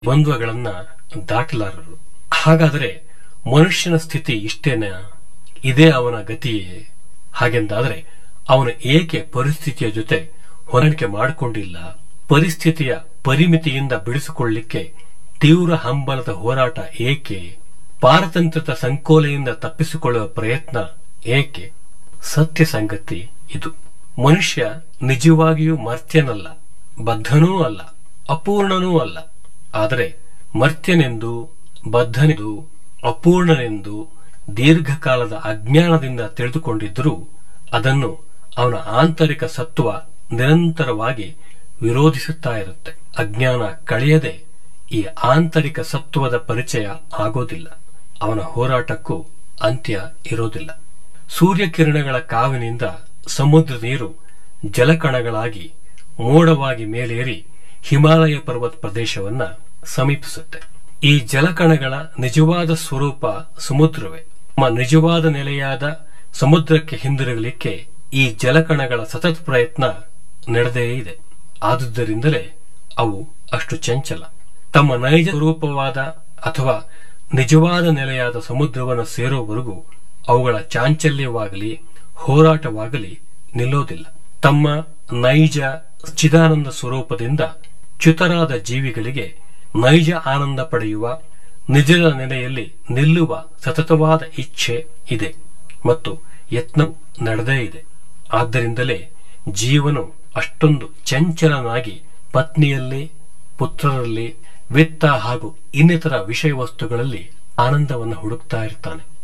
ದ್ವಂದ್ವಗಳನ್ನ ದಾಟಲಾರರು ಹಾಗಾದರೆ ಮನುಷ್ಯನ ಸ್ಥಿತಿ ಇಷ್ಟೇನಾ ಇದೇ ಅವನ ಗತಿಯೇ ಹಾಗೆಂದಾದರೆ ಅವನು ಏಕೆ ಪರಿಸ್ಥಿತಿಯ ಜೊತೆ ಹೊಂದಾಣಿಕೆ ಮಾಡಿಕೊಂಡಿಲ್ಲ ಪರಿಸ್ಥಿತಿಯ ಪರಿಮಿತಿಯಿಂದ ಬಿಡಿಸಿಕೊಳ್ಳಲಿಕ್ಕೆ ತೀವ್ರ ಹಂಬಲದ ಹೋರಾಟ ಏಕೆ ಪಾರತಂತ್ರದ ಸಂಕೋಲೆಯಿಂದ ತಪ್ಪಿಸಿಕೊಳ್ಳುವ ಪ್ರಯತ್ನ ಏಕೆ ಸತ್ಯ ಸಂಗತಿ ಇದು ಮನುಷ್ಯ ನಿಜವಾಗಿಯೂ ಮರ್ತ್ಯನಲ್ಲ ಬದ್ಧನೂ ಅಲ್ಲ ಅಪೂರ್ಣನೂ ಅಲ್ಲ ಆದರೆ ಮರ್ತ್ಯನೆಂದು ಬದ್ಧನೆಂದು ಅಪೂರ್ಣನೆಂದು ದೀರ್ಘಕಾಲದ ಅಜ್ಞಾನದಿಂದ ತಿಳಿದುಕೊಂಡಿದ್ದರೂ ಅದನ್ನು ಅವನ ಆಂತರಿಕ ಸತ್ವ ನಿರಂತರವಾಗಿ ವಿರೋಧಿಸುತ್ತಾ ಇರುತ್ತೆ ಅಜ್ಞಾನ ಕಳೆಯದೆ ಈ ಆಂತರಿಕ ಸತ್ವದ ಪರಿಚಯ ಆಗೋದಿಲ್ಲ ಅವನ ಹೋರಾಟಕ್ಕೂ ಅಂತ್ಯ ಇರೋದಿಲ್ಲ ಸೂರ್ಯಕಿರಣಗಳ ಕಾವಿನಿಂದ ಸಮುದ್ರ ನೀರು ಜಲಕಣಗಳಾಗಿ ಮೋಡವಾಗಿ ಮೇಲೇರಿ ಹಿಮಾಲಯ ಪರ್ವತ ಪ್ರದೇಶವನ್ನ ಸಮೀಪಿಸುತ್ತೆ ಈ ಜಲಕಣಗಳ ನಿಜವಾದ ಸ್ವರೂಪ ಸಮುದ್ರವೇ ನಮ್ಮ ನಿಜವಾದ ನೆಲೆಯಾದ ಸಮುದ್ರಕ್ಕೆ ಹಿಂದಿರುಗಲಿಕ್ಕೆ ಈ ಜಲಕಣಗಳ ಸತತ ಪ್ರಯತ್ನ ನಡೆದೇ ಇದೆ ಆದುದರಿಂದಲೇ ಅವು ಅಷ್ಟು ಚಂಚಲ ತಮ್ಮ ನೈಜ ಸ್ವರೂಪವಾದ ಅಥವಾ ನಿಜವಾದ ನೆಲೆಯಾದ ಸಮುದ್ರವನ್ನು ಸೇರುವವರೆಗೂ ಅವುಗಳ ಚಾಂಚಲ್ಯವಾಗಲಿ ಹೋರಾಟವಾಗಲಿ ನಿಲ್ಲೋದಿಲ್ಲ ತಮ್ಮ ನೈಜ ಚಿದಾನಂದ ಸ್ವರೂಪದಿಂದ ಚ್ಯುತರಾದ ಜೀವಿಗಳಿಗೆ ನೈಜ ಆನಂದ ಪಡೆಯುವ ನಿಜದ ನೆಲೆಯಲ್ಲಿ ನಿಲ್ಲುವ ಸತತವಾದ ಇಚ್ಛೆ ಇದೆ ಮತ್ತು ಯತ್ನವು ನಡೆದೇ ಇದೆ ಆದ್ದರಿಂದಲೇ ಜೀವನು ಅಷ್ಟೊಂದು ಚಂಚಲನಾಗಿ ಪತ್ನಿಯಲ್ಲಿ ಪುತ್ರರಲ್ಲಿ ವಿತ್ತ ಹಾಗೂ ಇನ್ನಿತರ ವಿಷಯ ವಸ್ತುಗಳಲ್ಲಿ ಆನಂದವನ್ನು ಹುಡುಕ್ತಾ ಇರ್ತಾನೆ